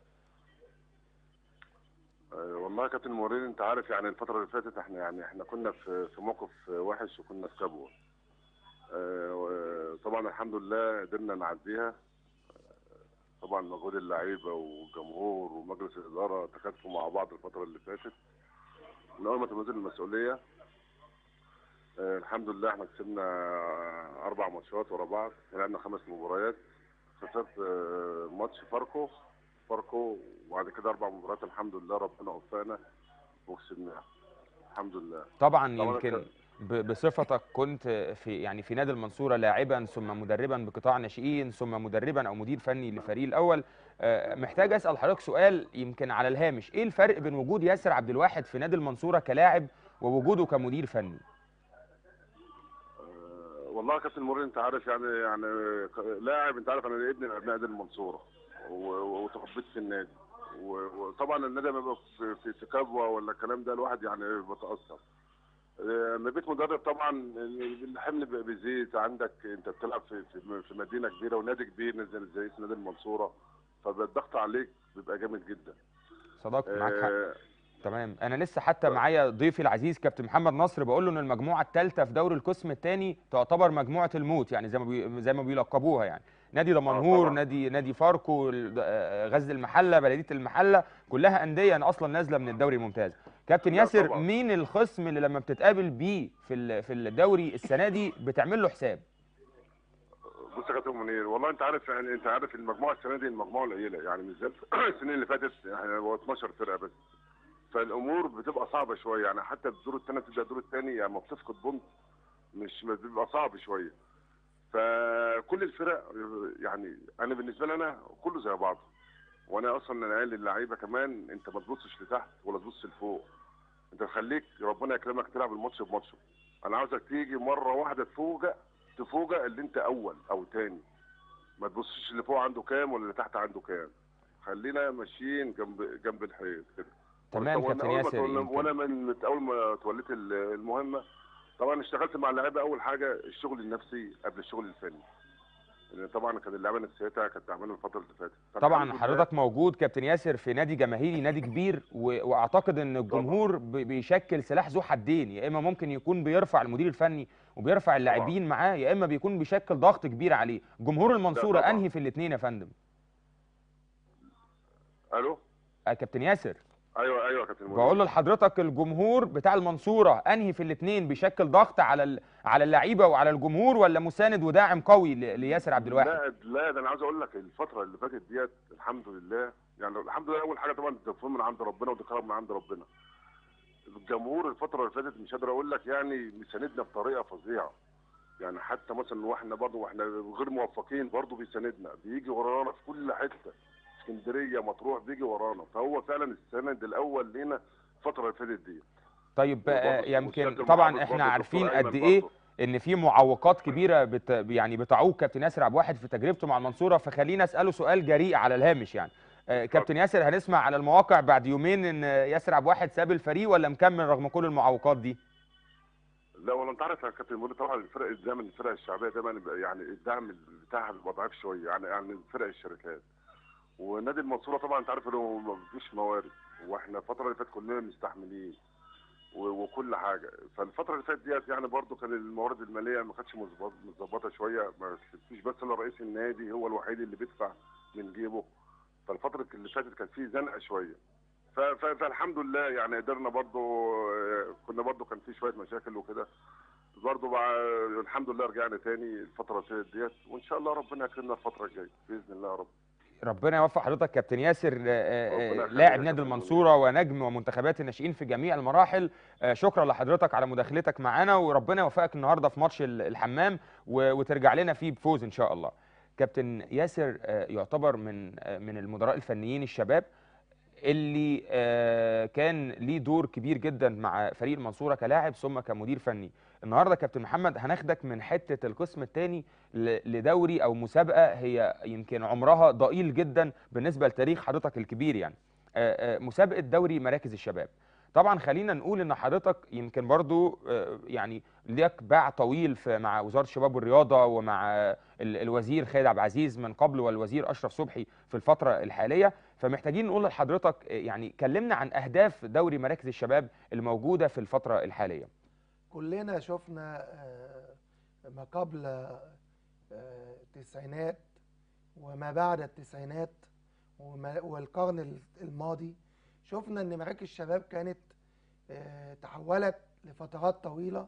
آه، والله يا كابتن منير انت عارف يعني الفتره اللي فاتت احنا يعني احنا كنا في في موقف وحش وكنا في كبوه آه، و- طبعا الحمد لله قدرنا نعديها آه، طبعا مجهود اللعيبه والجمهور ومجلس الاداره تكاتفوا مع بعض الفتره اللي فاتت من اول ما تنزل المسؤوليه آه، الحمد لله احنا كسبنا اربع ماتشات ورا بعض لعبنا خمس مباريات خسرت آه، ماتش فاركو فاركو وبعد كده اربع مباريات الحمد لله ربنا وفقنا وكسبناها الحمد لله طبعا طبعاً يمكن كان- ب- بصفتك كنت في يعني في نادي المنصورة لاعبا ثم مدربا بقطاع ناشئين ثم مدربا او مدير فني للفريق الاول آه، محتاج اسال حضرتك سؤال يمكن على الهامش ايه الفرق بين وجود ياسر عبد الواحد في نادي المنصورة كلاعب ووجوده كمدير فني آه، والله يا كابتن مري انت عارف يعني يعني ك- لاعب انت عارف انا ابن من ابناء نادي المنصوره و- و- وتربيت في النادي و- وطبعا النادي لما يبقى في في في كبوه ولا الكلام ده الواحد يعني بيتاثر آه، لما بقيت مدرب طبعا الحمل بقى بيزيد عندك انت بتلعب في في في مدينه كبيره ونادي كبير زي زي نادي المنصوره فالضغط عليك بيبقى جامد جدا صداقة معاك حق آه، تمام انا لسه حتى معايا ضيفي العزيز كابتن محمد نصر بقول له ان المجموعه الثالثه في دوري القسم الثاني تعتبر مجموعه الموت يعني زي ما بي... زي ما بيلقبوها يعني نادي دمنهور طبعاً. نادي نادي فاركو ال- آه، غزل المحله بلديه المحله كلها انديه اصلا نازله من الدوري الممتاز كابتن لا ياسر طبعاً. مين الخصم اللي لما بتتقابل بيه في ال- في الدوري السنه دي بتعمل له حساب بص يا كابتن منير والله انت عارف يعني انت عارف المجموعه السنه دي المجموعه قليله يعني مش زي السنين اللي فاتت يعني هو 12 فرقه بس فالامور بتبقى صعبه شويه يعني حتى الدور الثاني تبدا الدور الثاني يعني ما بتفقد بونت مش بيبقى صعب شويه فكل الفرق يعني انا بالنسبه لي انا كله زي بعضه وانا اصلا انا قايل للعيبه كمان انت ما تبصش لتحت ولا تبص لفوق انت خليك ربنا يكرمك تلعب الماتش بماتشه انا عاوزك تيجي مره واحده تفوجئ تفوجئ اللي انت اول او تاني ما تبصش اللي فوق عنده كام ولا اللي تحت عنده كام خلينا ماشيين جنب جنب الحيط كده تمام وأنا كابتن أول ما ياسر تولى- يمكن. وانا من اول ما توليت ال- المهمه طبعا اشتغلت مع اللعيبه اول حاجه الشغل النفسي قبل الشغل الفني لان طبعا كان اللعيبه نفسيتها كانت تعبانه الفتره اللي فاتت طبعا فالحمد لله حضرتك موجود كابتن ياسر في نادي جماهيري نادي كبير و... واعتقد ان الجمهور ب... بيشكل سلاح ذو حدين يا اما ممكن يكون بيرفع المدير الفني وبيرفع اللاعبين معاه يا اما بيكون بيشكل ضغط كبير عليه جمهور المنصوره طبعاً. انهي في الاثنين يا فندم الو آه كابتن ياسر ايوه ايوه يا كابتن منير. بقول لحضرتك الجمهور بتاع المنصوره انهي في الاثنين بيشكل ضغط على ال... على اللعيبه وعلى الجمهور ولا مساند وداعم قوي ل... لياسر عبد الواحد لا لا ده انا عاوز اقول لك الفتره اللي فاتت ديت الحمد لله يعني الحمد لله اول حاجه طبعا التوفيق من عند ربنا وده كرم من عند ربنا الجمهور الفتره اللي فاتت مش قادر اقول لك يعني مساندنا بطريقه فظيعه يعني حتى مثلا واحنا برضه واحنا غير موفقين برضه بيساندنا بيجي ورانا في كل حته اسكندريه مطروح بيجي ورانا فهو فعلا السند الاول لينا الفتره اللي فاتت دي طيب آه، وبرضه يمكن والكابتن طبعا محمد احنا برضه عارفين الدكتور قد أيمن ايه برضه. ان في معوقات كبيره بت يعني بتعوق كابتن ياسر عبد الواحد في تجربته مع المنصوره فخلينا اساله سؤال جريء على الهامش يعني آه، كابتن ياسر هنسمع على المواقع بعد يومين ان ياسر عبد الواحد ساب الفريق ولا مكمل رغم كل المعوقات دي لا والله انت عارف يا كابتن مولى طبعا الفرق دايما الفرق الشعبيه دايما بيبقى يعني الدعم بتاعها بيبقى ضعيف شويه يعني يعني فرق الشركات ونادي المنصوره طبعا انت عارف انه ما فيش موارد واحنا الفتره اللي فاتت كلنا مستحملين و- وكل حاجه فالفتره اللي فاتت ديت يعني برضو كان الموارد الماليه ما كانتش مظبط- متظبطه شويه ما فيش بس الا رئيس النادي هو الوحيد اللي بيدفع من جيبه فالفتره اللي فاتت كان في زنقه شويه ف- ف- فالحمد لله يعني قدرنا برضو آه، كنا برضو كان في شويه مشاكل وكده برضو بقى الحمد لله رجعنا تاني الفتره اللي فاتت ديت وان شاء الله ربنا يكرمنا الفتره الجايه باذن الله يا رب ربنا يوفق حضرتك كابتن ياسر آه، آه، ربنا يخليك لاعب يا نادي كابتن المنصوره ونجم ومنتخبات الناشئين في جميع المراحل آه، شكرا لحضرتك على مداخلتك معانا وربنا يوفقك النهارده في ماتش ال- الحمام و- وترجع لنا فيه بفوز ان شاء الله كابتن ياسر آه، يعتبر من آه، من المدراء الفنيين الشباب اللي آه، كان ليه دور كبير جدا مع فريق المنصوره كلاعب ثم كمدير فني النهارده كابتن محمد هناخدك من حته القسم الثاني لدوري او مسابقه هي يمكن عمرها ضئيل جدا بالنسبه لتاريخ حضرتك الكبير يعني آه، آه، مسابقه دوري مراكز الشباب طبعا خلينا نقول ان حضرتك يمكن برضو آه، يعني ليك باع طويل في مع وزاره الشباب والرياضه ومع آه، ال- الوزير خالد عبد العزيز من قبل والوزير اشرف صبحي في الفتره الحاليه فمحتاجين نقول لحضرتك آه، يعني كلمنا عن اهداف دوري مراكز الشباب الموجوده في الفتره الحاليه كلنا شفنا آه، ما قبل آه، التسعينات وما بعد التسعينات وما- والقرن ال- الماضي شفنا ان مراكز الشباب كانت آه، تحولت لفترات طويلة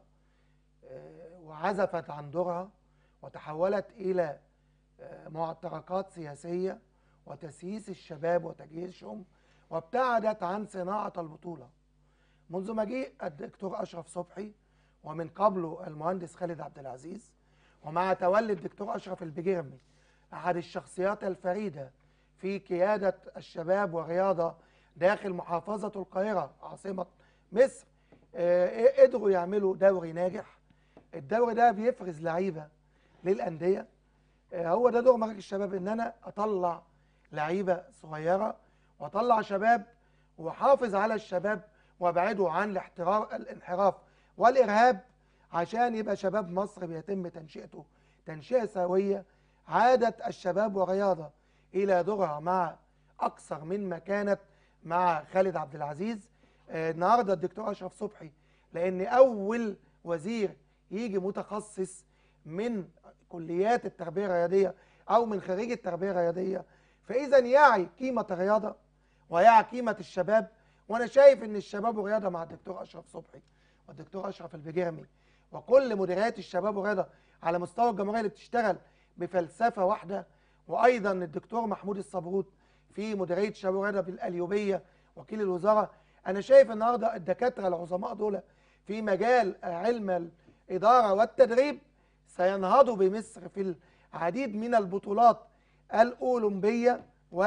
آه، وعزفت عن دورها وتحولت إلى آه، معتركات سياسية وتسييس الشباب وتجهيزهم وابتعدت عن صناعة البطولة منذ مجيء الدكتور أشرف صبحي ومن قبله المهندس خالد عبد العزيز ومع تولي الدكتور أشرف البجرمي أحد الشخصيات الفريدة في قيادة الشباب والرياضة داخل محافظة القاهرة عاصمة مصر آه، قدروا يعملوا دوري ناجح الدوري ده بيفرز لعيبة للأندية آه، هو ده دور مراكز الشباب ان انا اطلع لعيبه صغيره واطلع شباب واحافظ على الشباب وابعده عن الاحتراف الانحراف والارهاب عشان يبقى شباب مصر بيتم تنشئته تنشئه سويه عادت الشباب والرياضه الى دورها مع اكثر من ما كانت مع خالد عبد العزيز آه، النهارده الدكتور اشرف صبحي لان اول وزير يجي متخصص من كليات التربيه الرياضيه او من خريج التربيه الرياضيه فاذا يعي قيمه الرياضه ويعي قيمه الشباب وانا شايف ان الشباب والرياضه مع الدكتور اشرف صبحي والدكتور اشرف البجرمي وكل مديريات الشباب والرياضه على مستوى الجمهوريه اللي بتشتغل بفلسفه واحده وايضا الدكتور محمود الصبروت في مديريه الشباب والرياضه بالاليوبيه وكيل الوزاره انا شايف النهارده الدكاتره العظماء دول في مجال علم الاداره والتدريب سينهضوا بمصر في العديد من البطولات الاولمبيه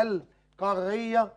والقاريه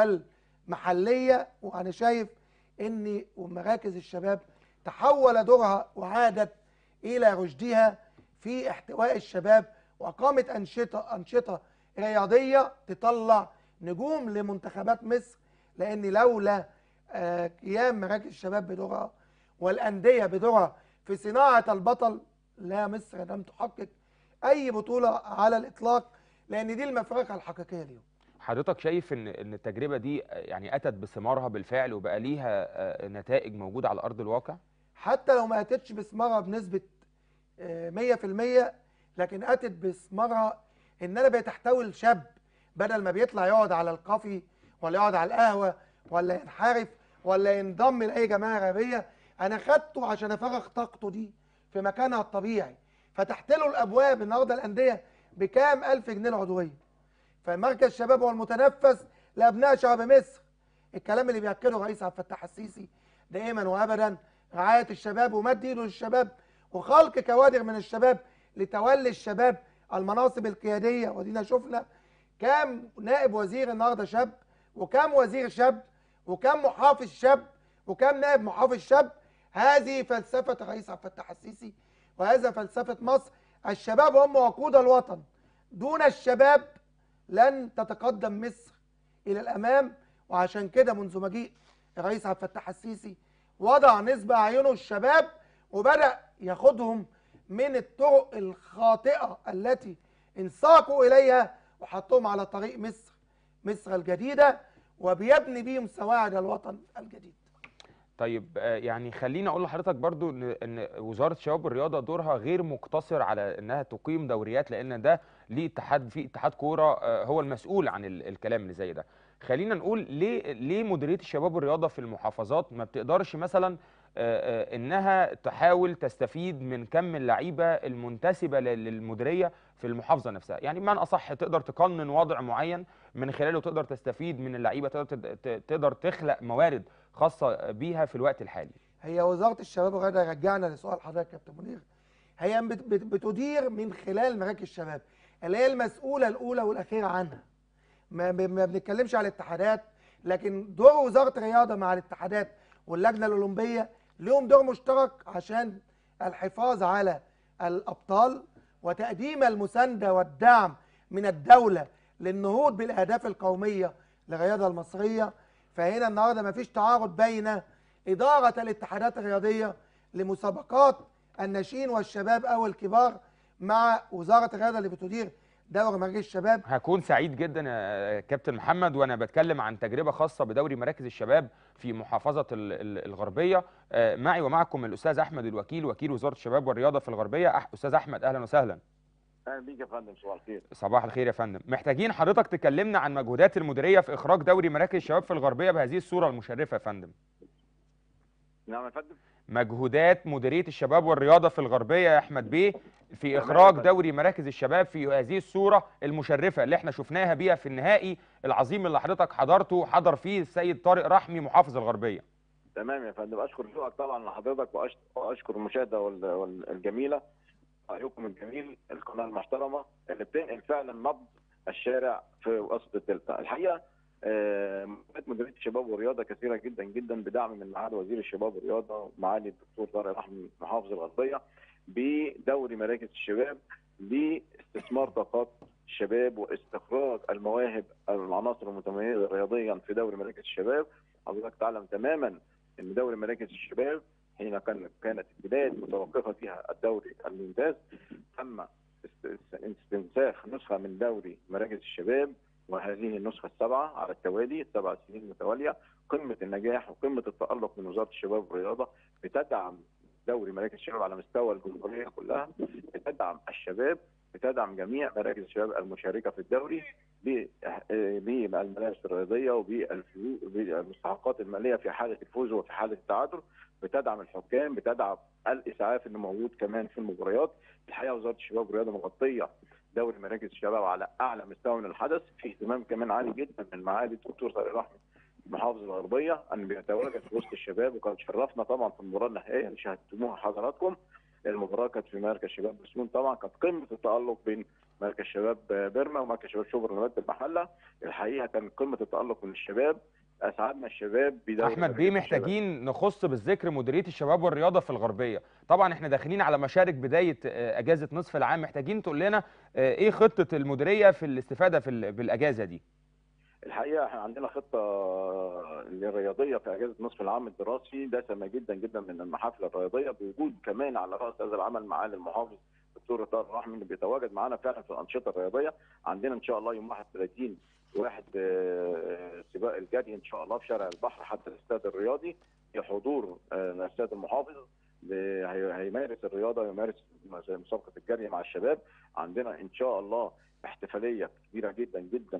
والمحليه وانا شايف ان مراكز الشباب تحول دورها وعادت الى رشدها في احتواء الشباب واقامت انشطه انشطه رياضيه تطلع نجوم لمنتخبات مصر لان لولا آه، قيام مراكز الشباب بدورها والانديه بدورها في صناعه البطل لا مصر لم تحقق اي بطوله على الاطلاق لان دي المفرقه الحقيقيه اليوم حضرتك شايف ان ان التجربه دي يعني اتت بثمارها بالفعل وبقى ليها آه، نتائج موجوده على ارض الواقع حتى لو ما اتتش بثمارها بنسبه آه، 100% لكن اتت بثمارها ان انا بتحتوي الشاب بدل ما بيطلع يقعد على الكافي ولا يقعد على القهوه ولا ينحرف ولا ينضم لاي جماعه ارهابيه انا خدته عشان افرغ طاقته دي في مكانها الطبيعي فتحت له الابواب النهارده الانديه بكام الف جنيه العضويه فمركز الشباب هو المتنفس لابناء شعب مصر الكلام اللي بياكده الرئيس عبد الفتاح السيسي دائما وابدا رعايه الشباب ومد ايده للشباب وخلق كوادر من الشباب لتولي الشباب المناصب القياديه ودينا شفنا كام نائب وزير النهارده شاب وكام وزير شاب وكام محافظ شاب وكام نائب محافظ شاب هذه فلسفه الرئيس عبد الفتاح السيسي وهذا فلسفه مصر الشباب هم وقود الوطن دون الشباب لن تتقدم مصر الى الامام وعشان كده منذ مجيء الرئيس عبد الفتاح السيسي وضع نسبة عينه الشباب وبدأ ياخدهم من الطرق الخاطئة التي انساقوا إليها وحطهم على طريق مصر مصر الجديدة وبيبني بيهم سواعد الوطن الجديد طيب آه، يعني خليني اقول لحضرتك برضو ان ان وزاره الشباب والرياضه دورها غير مقتصر على انها تقيم دوريات لان ده ليه اتحاد في اتحاد كوره آه، هو المسؤول عن ال- الكلام اللي زي ده خلينا نقول ليه ليه مديريه الشباب والرياضه في المحافظات ما بتقدرش مثلا آه، آه، انها تحاول تستفيد من كم اللعيبه المنتسبه لل- للمديريه في المحافظه نفسها يعني بمعنى اصح تقدر تقنن وضع معين من خلاله تقدر تستفيد من اللعيبه تقدر تد- ت- تقدر تخلق موارد خاصه بيها في الوقت الحالي هي وزارة الشباب والرياضة رجعنا لسؤال حضرتك يا كابتن منير هي بت- بت- بتدير من خلال مراكز الشباب اللي هي المسؤولة الأولى والأخيرة عنها ما ب- ما بنتكلمش على الاتحادات لكن دور وزارة الرياضة مع الاتحادات واللجنة الأولمبية لهم دور مشترك عشان الحفاظ على الأبطال وتقديم المساندة والدعم من الدولة للنهوض بالأهداف القومية للرياضة المصرية فهنا النهارده مفيش تعارض بين إدارة الاتحادات الرياضية لمسابقات الناشئين والشباب أو الكبار مع وزارة الرياضة اللي بتدير دوري مراكز الشباب هكون سعيد جدا يا كابتن محمد وانا بتكلم عن تجربه خاصه بدوري مراكز الشباب في محافظه ال- ال- الغربيه آه، معي ومعكم الاستاذ احمد الوكيل وكيل وزاره الشباب والرياضه في الغربيه أح- استاذ احمد اهلا وسهلا اهلا بيك يا فندم صباح الخير صباح الخير يا فندم محتاجين حضرتك تكلمنا عن مجهودات المديريه في اخراج دوري مراكز الشباب في الغربيه بهذه الصوره المشرفه يا فندم نعم يا فندم مجهودات مديريه الشباب والرياضه في الغربيه يا احمد بيه في تمام اخراج يا فندم. دوري مراكز الشباب في هذه الصوره المشرفه اللي احنا شفناها بيها في النهائي العظيم اللي حضرتك حضرته حضر فيه السيد طارق رحمي محافظ الغربيه تمام يا فندم اشكر ذوقك طبعا لحضرتك وأش- واشكر المشاهده وال- وال- الجميله رايكم الجميل القناه المحترمه اللي بتنقل فعلا نبض الشارع في وسط الدلتا الحقيقه آه، مجهودات مديريه الشباب والرياضه كثيره جدا جدا بدعم من معالي وزير الشباب والرياضه معالي الدكتور طارق رحمي محافظ الغربيه بدوري مراكز الشباب لاستثمار طاقات الشباب واستخراج المواهب العناصر المتميزه رياضيا في دوري مراكز الشباب حضرتك تعلم تماما ان دوري مراكز الشباب حين كان كانت البلاد متوقفه فيها الدوري الممتاز تم است- است- استنساخ نسخه من دوري مراكز الشباب وهذه النسخه السابعه على التوالي السبع سنين المتواليه قمه النجاح وقمه التالق من وزاره الشباب والرياضه بتدعم دوري مراكز الشباب على مستوى الجمهوريه كلها بتدعم الشباب بتدعم جميع مراكز الشباب المشاركه في الدوري ب- آه، بالملابس الرياضيه وبالمستحقات الماليه في حاله الفوز وفي حاله التعادل بتدعم الحكام بتدعم الاسعاف اللي موجود كمان في المباريات الحقيقه وزاره الشباب والرياضه مغطيه دوري مراكز الشباب على اعلى مستوى من الحدث في اهتمام كمان عالي جدا من معالي الدكتور طارق رحمي محافظ الغربيه ان بيتواجد في وسط الشباب وكان شرفنا طبعا في المباراه النهائيه اللي شاهدتموها حضراتكم المباراه كانت في مركز شباب بسمون طبعا كانت قمه التالق بين مركز شباب بيرما ومركز شباب شبرا نبات المحله الحقيقه كان قمه التالق من الشباب اسعدنا الشباب بدوري احمد مراكز بيه الشباب. محتاجين نخص بالذكر مديريه الشباب والرياضه في الغربيه طبعا احنا داخلين على مشارك بدايه آه، اجازه نصف العام محتاجين تقول لنا آه، ايه خطه المديريه في الاستفاده في ال- بالاجازه دي الحقيقه احنا عندنا خطه للرياضيه في اجازه نصف العام الدراسي دسمه جدا جدا من المحافل الرياضيه بوجود كمان على راس هذا العمل معالي المحافظ دكتور طارق رحمي اللي بيتواجد معانا فعلا في الانشطه الرياضيه عندنا ان شاء الله يوم 31 واحد آه، سباق الجري ان شاء الله في شارع البحر حتى الاستاد الرياضي بحضور آه، الاستاذ المحافظ ب- هي- هيمارس الرياضه ويمارس مسابقه الجري مع الشباب عندنا ان شاء الله احتفاليه كبيره جدا جدا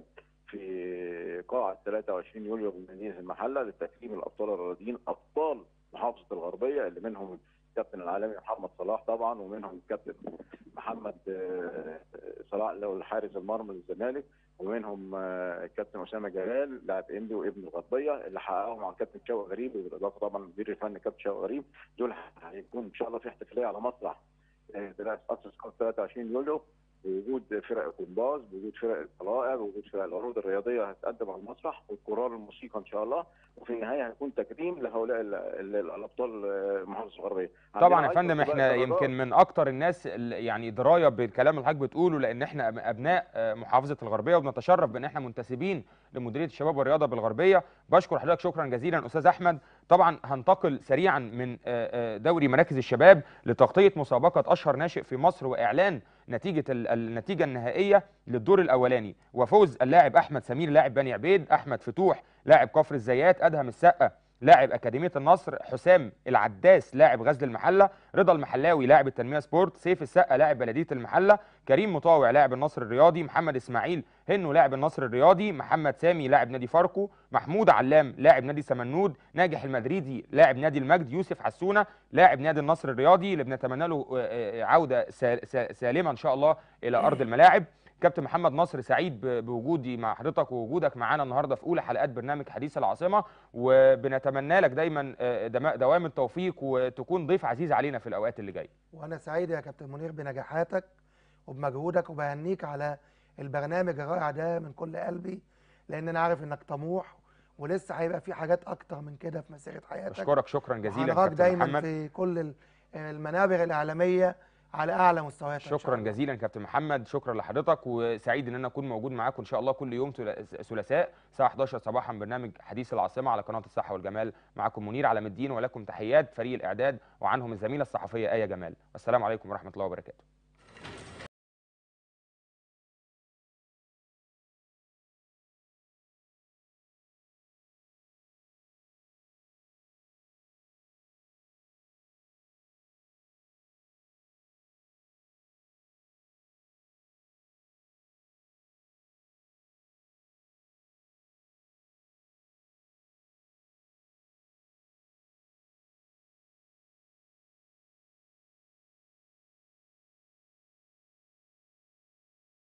في قاعة 23 يوليو بمدينة المحلة لتكريم الأبطال الرياضيين أبطال محافظة الغربية اللي منهم الكابتن العالمي محمد صلاح طبعا ومنهم الكابتن محمد آه، صلاح اللي هو الحارس المرمى للزمالك ومنهم آه، الكابتن اسامه جلال لاعب انبي وابن الغربيه اللي حققوا مع الكابتن شوقي غريب بالاضافه طبعا المدير الفني كابتن شوقي غريب دول هيكون ان شاء الله في احتفاليه على مسرح آه، بتاعت قصر سكوت 23 يوليو بوجود فرق الجمباز بوجود فرق الطلائع بوجود فرق العروض الرياضيه هتقدم على المسرح والكورال الموسيقى ان شاء الله وفي النهايه هيكون تكريم لهؤلاء ال- ال- الابطال آه، المحافظه الغربيه طبعا عندنا يا فندم أيضاً سباق احنا الدراجات. يمكن من اكتر الناس اللي يعني درايه بالكلام اللي حضرتك بتقوله لان احنا أب- ابناء آه، محافظه الغربيه وبنتشرف بان احنا منتسبين لمديريه الشباب والرياضه بالغربيه بشكر حضرتك شكرا جزيلا استاذ احمد طبعا هنتقل سريعا من آه، آه، دوري مراكز الشباب لتغطيه مسابقه اشهر ناشئ في مصر واعلان نتيجه ال- النتيجه النهائيه للدور الاولاني وفوز اللاعب احمد سمير لاعب بني عبيد احمد فتوح لاعب كفر الزيات ادهم السقا لاعب اكاديميه النصر حسام العداس لاعب غزل المحله رضا المحلاوي لاعب التنميه سبورت سيف السقا لاعب بلديه المحله كريم مطاوع لاعب النصر الرياضي محمد اسماعيل هنو لاعب النصر الرياضي محمد سامي لاعب نادي فاركو محمود علام لاعب نادي سمنود ناجح المدريدي لاعب نادي المجد يوسف حسونه لاعب نادي النصر الرياضي اللي بنتمنى له آه، آه، عوده سال- سا- سالمه ان شاء الله الى ارض الملاعب كابتن محمد نصر سعيد ب- بوجودي مع حضرتك ووجودك معانا النهارده في اولى حلقات برنامج حديث العاصمه وبنتمنى لك دايما آه، دما- دوام التوفيق وتكون ضيف عزيز علينا في الاوقات اللي جايه وانا سعيد يا كابتن منير بنجاحاتك وبمجهودك وبهنيك على البرنامج الرائع ده من كل قلبي لان انا عارف انك طموح ولسه هيبقى في حاجات اكتر من كده في مسيره حياتك اشكرك شكرا جزيلا وحضرتك كابتن دايما محمد في كل ال- المنابر الاعلاميه على اعلى مستويات إن شاء شكرا الله. جزيلا كابتن محمد شكرا لحضرتك وسعيد ان انا اكون موجود معاكم ان شاء الله كل يوم ثلا- ثلاثاء الساعه 11 صباحا برنامج حديث العاصمه على قناه الصحه والجمال معكم منير على الدين ولكم تحيات فريق الاعداد وعنهم الزميله الصحفيه ايه جمال والسلام عليكم ورحمه الله وبركاته